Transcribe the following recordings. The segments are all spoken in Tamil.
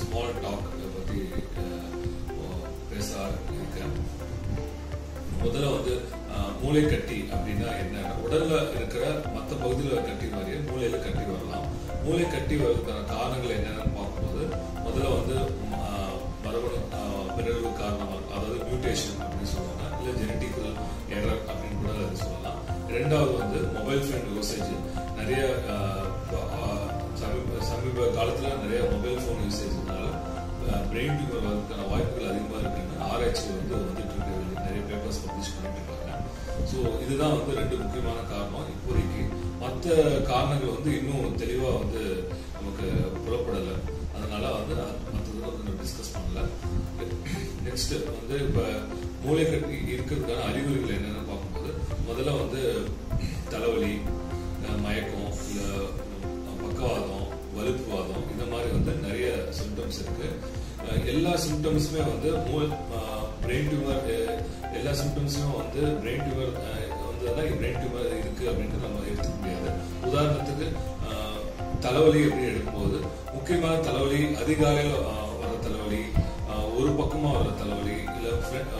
ஸ்மால் டாக் பற்றி பேச இருக்கேன் முதல்ல வந்து அஹ், மூளை கட்டி அப்படின்னா என்ன உடல்ல இருக்கிற மற்ற பகுதியில் கட்டி மாதிரியே மூளையில கட்டி வரலாம் மூளை கட்டி வருவதற்கான காரணங்கள் என்னென்னு பார்க்கும்போது முதல்ல வந்து ம், அஹ், மரபணு அஹ், பிறழ்வு காரணமாக அதாவது மியூட்டேஷன் அப்படின்னு சொல்லுவாங்க இல்லை ஜெனட்டிக்கல் எரர் அப்படின்னு கூட அது சொல்லலாம் ரெண்டாவது வந்து மொபைல் ஃபோன் யூசேஜ் நிறைய அஹ், அஹ், சமீப சமீப காலத்துல நிறைய மொபைல் ஃபோன் யூசேஜ்னால பிரெயின் டியூமர் வரதுக்கான வாய்ப்புகள் அதிகமாக இருக்குன்னு ஆராய்ச்சி வந்து வந்துட்டு இருக்கு நிறைய பேப்பர்ஸ் பப்ளிஷ் பண்ணிட்டு இருக்காங்க ஸோ இதுதான் வந்து ரெண்டு முக்கியமான காரணம் இப்போதைக்கு மற்ற காரணங்கள் வந்து இன்னும் தெளிவாக வந்து நமக்கு புலப்படலை அதனால வந்து மற்றதுல வந்து நம்ம டிஸ்கஸ் பண்ணல நெக்ஸ்ட் வந்து இப்போ மூளை கட்டி இருக்கிறதுக்கான அறிகுறிகள் என்னென்னு பார்க்கும்போது முதல்ல வந்து தலைவலி அஹ் மயக்கம் இல்லை பக்கவாதம் வலுப்புவாதம் இந்த மாதிரி வந்து நிறைய சிம்டம்ஸ் இருக்கு அஹ் எல்லா சிம்டம்ஸுமே வந்து பிரெயின் டியூமர் எல்லா சிம்டம்ஸுமே வந்து பிரெயின் டியூமர் வந்ததுன்னா பிரெயின் டியூமர் இருக்கு அப்படின்ட்டு நம்ம எடுத்துக்க முடியாது உதாரணத்துக்கு அஹ், தலைவலி அப்படின்னு எடுக்கும்போது முக்கியமான தலைவலி அதிகாலையில் அஹ், வர தலைவலி அஹ், ஒரு பக்கமா வர தலைவலி இல்லை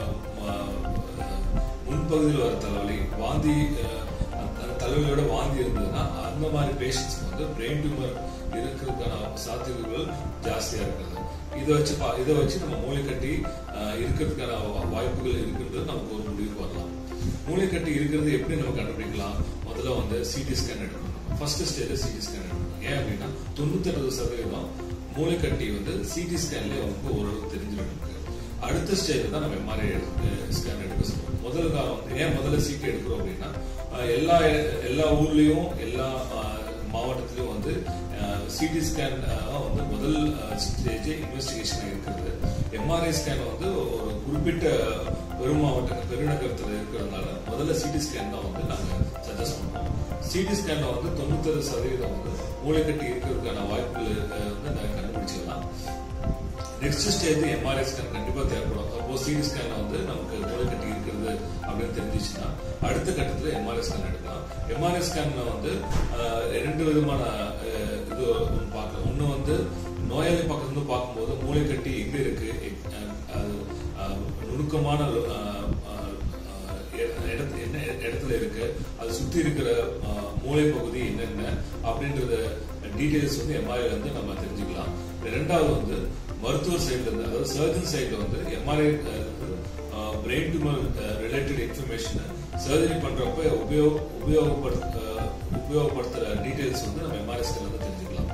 முன்பகுதியில் வர தலைவலி வாந்தி அஹ், அந்த தலைவலியோட வாந்தி இருந்ததுன்னா அந்த மாதிரி பேஷண்ட்ஸ்க்கு வந்து பிரெயின் டியூமர் இருக்கிறதுக்கான சாத்தியங்கள் ஜாஸ்தியா இருக்குது இதை வச்சு பா- இதை வச்சு நம்ம மூளைக்கட்டி அஹ், இருக்கிறதுக்கான வா- வாய்ப்புகள் இருக்குன்றது நமக்கு ஒரு முடிவுக்கு வரலாம் மூளைக்கட்டி இருக்கிறது எப்படி நம்ம கண்டுபிடிக்கலாம் முதல்ல வந்து சிடி ஸ்கேன் எடுக்கணும் ஃபர்ஸ்ட் ஸ்டேஜ் சிடி ஸ்கேன் எடுக்கணும் ஏன் அப்படின்னா தொண்ணூத்தெட்டு சதவீதம் மூளைக்கட்டி வந்து சிடி ஸ்கேன்லேயே வந்து ஓரளவு தெரிஞ்சிடும் நமக்கு அடுத்த ஸ்டேஜ் தான் நம்ம எம்ஆர்ஐ ஸ்கேன் எடுக்க சொல்றோம் முதல் காலம் வந்து ஏன் முதல்ல சிடி எடுக்கிறோம் அப்படின்னா அஹ், எல்லா எல்லா ஊர்லயும் எல்லா அஹ், மாவட்டத்திலும் வந்து சிடி ஸ்கேன் வந்து முதல் ஸ்டேஜ் இன்வெஸ்டிகேஷன் இருக்கிறது எம்ஆர்ஐ ஸ்கேன் வந்து ஒரு குறிப்பிட்ட பெரும் மாவட்ட பெருநகரத்தில் இருக்கிறதுனால முதல்ல சிடி ஸ்கேன் தான் வந்து நாங்கள் சஜஸ்ட் பண்ணுவோம் சிடி ஸ்கேன்ல வந்து தொண்ணூத்தொரு சதவீதம் வந்து மூளைக்கட்டி இருக்கிறதுக்கான வாய்ப்புகள் அஹ், வந்து நாங்கள் கண்டுபிடிச்சிடலாம் நெக்ஸ்ட் ஸ்டேஜ் எம்ஆர்ஐ ஸ்கேன் கண்டிப்பா தேவைப்படும் சப்போஸ் சிடி ஸ்கேன்ல வந்து நமக்கு மூளைக்கட்டி இருக்கிறது அப்படின்னு தெரிஞ்சிச்சுன்னா அடுத்த கட்டத்துல எம்ஆர்ஐ ஸ்கேன் எடுக்கலாம் எம்ஆர்ஐ ஸ்கேன்ல வந்து அஹ், ரெண்டு விதமான அஹ், இது ஒண்ணு பார்க்கலாம் ஒண்ணு வந்து நோயாளி பக்கத்துல இருந்து பார்க்கும்போது மூளைக்கட்டி எங்க இருக்கு அஹ், அது அஹ், நுணுக்கமான அஹ், அஹ், அஹ், இடத்து- என்ன இடத்துல இருக்கு அது சுத்தி இருக்கிற அஹ், மூளை பகுதி என்னென்ன அப்படின்றத டீடைல்ஸ் வந்து எம்ஆர்ஐ வந்து நம்ம தெரிஞ்சுக்கலாம் ரெண்டாவது வந்து மருத்துவர் சைடுல இருந்து அதாவது சர்ஜன் சைடுல வந்து MRI brain tumour related information surgery பண்றப்ப உபயோக உபயோகப்படுத்த அஹ், உபயோகப்படுத்துற டீடைல்ஸ் வந்து நம்ம எம்ஆர்ஐ ஸ்கேன்ல வந்து தெரிஞ்சுக்கலாம்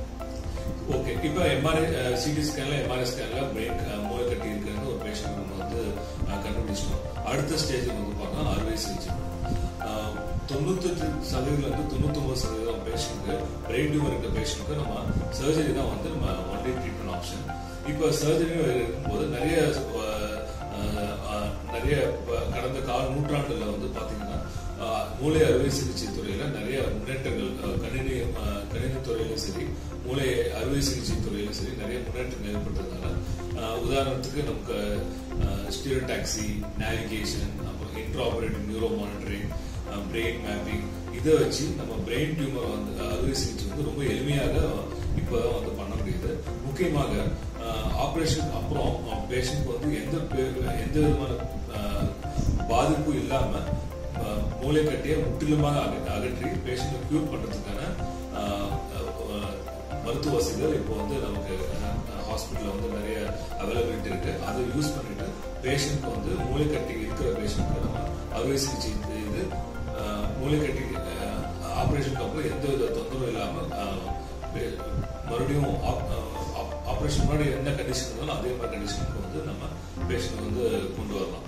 ஓகே இப்போ எம்ஆர்ஐ சிடி ஸ்கேன்ல எம்ஆர்ஐ ஸ்கேன்ல பிரெயின் மூளை கட்டி இருக்குன்னு ஒரு பேஷண்ட் நம்ம வந்து அஹ், கண்டுபிடிச்சிட்டோம் அடுத்த ஸ்டேஜ் வந்து பார்த்தா அறுவை சிகிச்சை அஹ், தொண்ணூத்தெட்டு சதவீதம் இருந்து தொண்ணூத்தொன்பது சதவீதம் பேஷண்ட்க்கு பிரெயின் டியூமர் இருக்க பேஷண்ட்க்கு நம்ம சர்ஜரி தான் வந்து நம்ம ஒன்லி ட்ரீட்மெண்ட் ஆப்ஷன் இப்போ சர்ஜரி இருக்கும்போது நிறைய அஹ், அஹ், அஹ், நிறைய இப்ப கடந்த கால நூற்றாண்டுல வந்து பாத்தீங்கன்னா அஹ், மூளை அறுவை சிகிச்சை துறையில நிறைய முன்னேற்றங்கள் அஹ், கணினி அஹ், கணினி துறையிலும் சரி மூளை அறுவை சிகிச்சை துறையிலும் சரி நிறைய முன்னேற்றங்கள் ஏற்பட்டதுனால அஹ், உதாரணத்துக்கு நமக்கு ஸ்டீரோ டாக்ஸி நேவிகேஷன் அப்புறம் intraoperative neuro monitoring brain mapping இதை வச்சு நம்ம பிரெயின் டியூமர் வந்து அறுவை சிகிச்சை வந்து ரொம்ப எளிமையாக இப்போதான் வந்து பண்ண முடியுது முக்கியமாக ஆப்ரேஷன் அப்புறம் பேஷண்ட் வந்து எந்த பே- எந்த விதமான அஹ், பாதிப்பும் இல்லாம அஹ், மூளை கட்டியை முற்றிலுமாக அக- அகற்றி பேஷண்ட் கியூர் பண்றதுக்கான அஹ், அஹ், மருத்துவ வசதிகள் இப்போ வந்து நமக்கு ஹாஸ்பிட்டல்ல வந்து நிறைய அவைலபிலிட்டி இருக்கு அதை யூஸ் பண்ணிட்டு பேஷண்ட்க்கு வந்து மூளை கட்டி இருக்கிற பேஷண்ட்க்கு நம்ம அறுவை சிகிச்சை செய்து அஹ், மூளை கட்டி ஆப்ரேஷனுக்கு அப்புறம் எந்த வித தொந்தரவும் இல்லாம அஹ், பே- மறுபடியும் ஆப்ரேஷன் முன்னாடி என்ன கண்டிஷன் இருந்தாலும் அதே மாதிரி கண்டிஷனுக்கு வந்து நம்ம பேஷண்ட் வந்து கொண்டு வரலாம்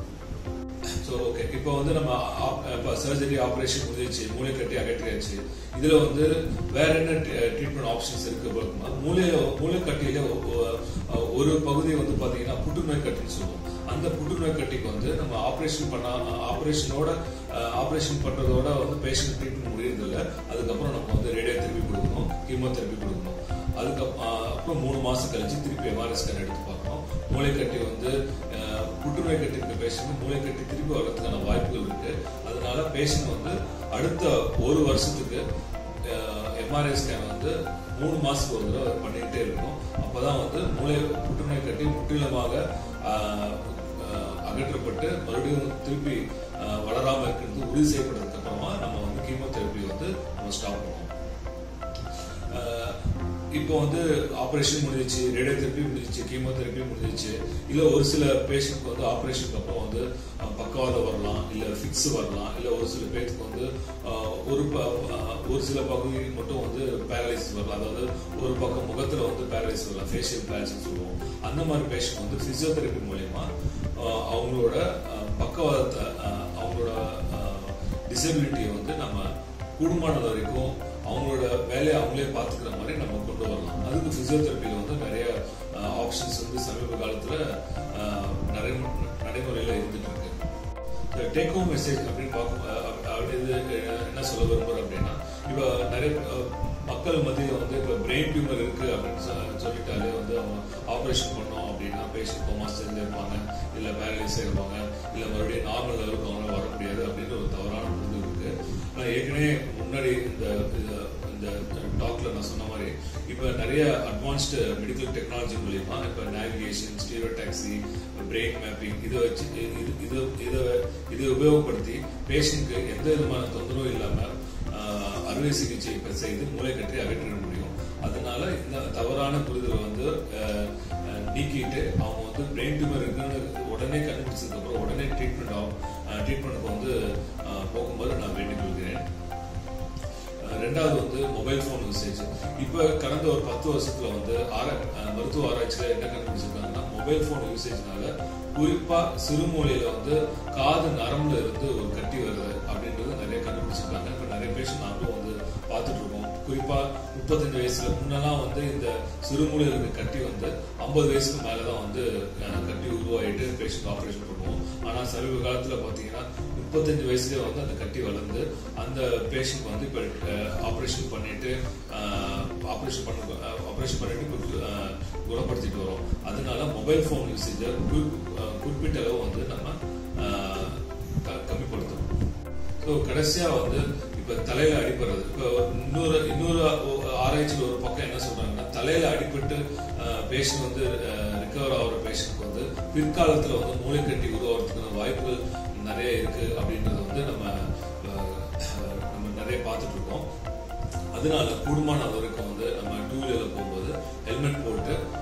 ஸோ ஓகே இப்போ வந்து நம்ம இப்போ சர்ஜரி ஆப்ரேஷன் முடிஞ்சிச்சு மூளை கட்டி அகற்றியாச்சு இதுல வந்து வேற என்ன ட்ரீட்மெண்ட் ஆப்ஷன்ஸ் இருக்கு பார்க்கும்போது மூளை மூளை கட்டியில ஒ- ஒ- ஒரு பகுதி வந்து பாத்தீங்கன்னா புற்றுநோய் கட்டின்னு சொல்லுவோம் அந்த புற்றுநோய் கட்டிக்கு வந்து நம்ம ஆப்ரேஷன் பண்ணா ஆப்ரேஷனோட ஆப்ரேஷன் பண்றதோட வந்து பேஷண்ட் ட்ரீட்மெண்ட் முடியறதில்ல அதுக்கப்புறம் நம்ம வந்து ரேடியோ தெரப்பி கொடுக்கணும் கீமோதெரப்பி கொடுக்கணும் அதுக்கப்புறம் அப்புறம் மூணு மாசம் கழிச்சு திருப்பி எம்ஆர்ஐ ஸ்கேன் எடுத்து பார்க்கணும் மூளைக்கட்டி வந்து அஹ், புற்றுநோய் கட்டி இருக்க பேஷண்ட் மூளைக்கட்டி திருப்பி வர்றதுக்கான வாய்ப்புகள் இருக்கு அதனால பேஷண்ட் வந்து அடுத்த ஒரு வருஷத்துக்கு எம்ஆர்ஐ ஸ்கேன் வந்து மூணு மாசத்துக்கு ஒரு தடவை பண்ணிக்கிட்டே இருக்கணும் அப்போ அப்பதான் வந்து மூளை புற்றுநோய் கட்டி முற்றிலுமாக ஆஹ், ஆஹ், அகற்றப்பட்டு மறுபடியும் திருப்பி ஆஹ், வளராம இருக்கிறது உறுதி செய்யப்பட்டதுக்கு அப்புறமா நம்ம வந்து கீமோதெரப்பி வந்து நம்ம ஸ்டாப் பண்ணுவோம் ஆஹ் இப்போ வந்து ஆபரேஷன் முடிஞ்சிச்சு ரேடியோ தெரப்பி முடிஞ்சிச்சு கீமோதெரப்பி முடிஞ்சிச்சு இல்ல ஒரு சில பேஷண்ட்க்கு வந்து ஆபரேஷனுக்கு அப்புறம் வந்து அஹ், பக்கவாதம் வரலாம் இல்ல ஃபிக்ஸ் வரலாம் இல்ல ஒரு சில பேருக்கு வந்து ஆஹ், ஒரு ப- ஆஹ், ஒரு சில பகுதி மட்டும் வந்து பேரலைசிஸ் வரலாம் அதாவது ஒரு பக்கம் முகத்துல வந்து பேரலைசிஸ் வரலாம் ஃபேஷியல் பேரலைசிஸ் சொல்லுவோம் அந்த மாதிரி பேஷண்ட் வந்து பிசியோதெரப்பி மூலயமா ஆஹ், அவங்களோட ஆஹ், பக்கவாதத்தை ஆஹ், அவங்களோட டிசபிலிட்டியை வந்து நம்ம கூடுமானது வரைக்கும் அவங்களோட வேலையை அவங்களே பார்த்துக்கிற மாதிரி நம்ம கொண்டு வரலாம் அதுக்கு பிசியோதெரப்பியில் வந்து நிறைய ஆப்ஷன்ஸ் வந்து சமீப காலத்துல ஆஹ், நிறைய நடைமுறையில் இருந்துட்டு இருக்கு டேக் ஹோம் மெசேஜ் அப்படின்னு பார்க்கும் அஹ், அப்படி இது அஹ், என்ன சொல்ல விரும்புறேன் அப்படின்னா இப்போ நிறைய அஹ், மக்கள் மத்தியில் வந்து இப்போ பிரெயின் டியூமர் இருக்கு அப்படின்னு சொ- சொல்லிட்டாலே வந்து அவங்க ஆப்ரேஷன் பண்ணோம் அப்படின்னா பேஷண்ட் கோமா ஸ்டேஜ்ல இருப்பாங்க இல்ல பேரலைஸ் இருப்பாங்க இல்ல மறுபடியும் நார்மல் லெவலுக்கு அவங்க வர முடியாது அப்படின்ற ஒரு தவறான புரிதல் இருக்கு ஆனா ஏற்கனவே முன்னாடி இந்த இது- இந்த டாக்ல நான் சொன்ன மாதிரி இப்போ நிறைய அட்வான்ஸ்டு மெடிக்கல் டெக்னாலஜி மூலியமா இப்போ navigation stereotaxy brain mapping இதை வச்சு இது இது இதை இதை உபயோகப்படுத்தி பேஷண்ட்க்கு எந்த விதமான தொந்தரவும் இல்லாம ஆஹ், அறுவை சிகிச்சை இப்ப செய்து மூளை கட்டி அகற்றிட முடியும் அதனால இந்த தவறான புரிதலை வந்து ஆஹ், ஆஹ், நீக்கிட்டு அவங்க வந்து பிரெயின் டியூமர் இருக்குன்னு உடனே கண்டுபிடிச்சதுக்கு அப்புறம் உடனே ட்ரீட்மெண்ட் ஆகும் ட்ரீட்மெண்ட்டுக்கு வந்து ஆஹ், போகும்போது நான் வேண்டிக் கொள்கிறேன் அஹ் ரெண்டாவது வந்து மொபைல் ஃபோன் யூசேஜ் இப்போ கடந்த ஒரு பத்து வருஷத்துல வந்து ஆரா- அஹ் மருத்துவ ஆராய்ச்சியில என்ன கண்டுபிடிச்சிருக்காங்கன்னா மொபைல் ஃபோன் யூசேஜ்னால குறிப்பா சிறுமூலையில வந்து காது நரம்புல இருந்து ஒரு கட்டி வருது அப்படின்றது நிறைய கண்டுபிடிச்சிருக்காங்க இப்போ நிறைய பேஷண்ட் நாங்களும் வந்து பார்த்துட்டு இருக்கோம் குறிப்பா முப்பத்தஞ்சு வயசுல முன்னெல்லாம் வந்து இந்த சிறுமூலையில இருக்க கட்டி வந்து ஐம்பது வயசுக்கு மேலதான் வந்து அஹ், கட்டி உருவாயிட்டு பேஷண்ட் ஆபரேஷன் பண்ணுவோம் ஆனா சமீப காலத்துல பாத்தீங்கன்னா முப்பத்தஞ்சு வயசுலயே வந்து அந்த கட்டி வளர்ந்து அந்த பேஷண்ட் வந்து இப்ப ஆபரேஷன் பண்ணிட்டு ஆபரேஷன் பண்ண ஆபரேஷன் பண்ணிட்டு இப்ப, அஹ், குணப்படுத்திட்டு வரோம் அதனால மொபைல் ஃபோன் யூசேஜ் குறிப்பிட்ட அளவு வந்து நம்ம அஹ், க- கம்மிப்படுத்தணும் ஸோ கடைசியா வந்து இப்ப தலையில அடிபடுறது இப்போ இன்னொரு இன்னொரு ஆராய்ச்சியில் ஒரு பக்கம் என்ன சொல்றாங்கன்னா தலையில அடிபட்டு பேஷண்ட் வந்து ரிகவர் ஆகிற பேஷண்ட்க்கு வந்து பிற்காலத்துல வந்து மூளைக்கட்டி உருவாகிறதுக்கான வாய்ப்புகள் நிறைய இருக்கு அப்படின்றது வந்து நம்ம அஹ், நம்ம நிறைய பார்த்துட்டு இருக்கோம் அதனால கூடுமான வரைக்கும் வந்து நம்ம டூ வீலர்ல போகும்போது ஹெல்மெட் போட்டு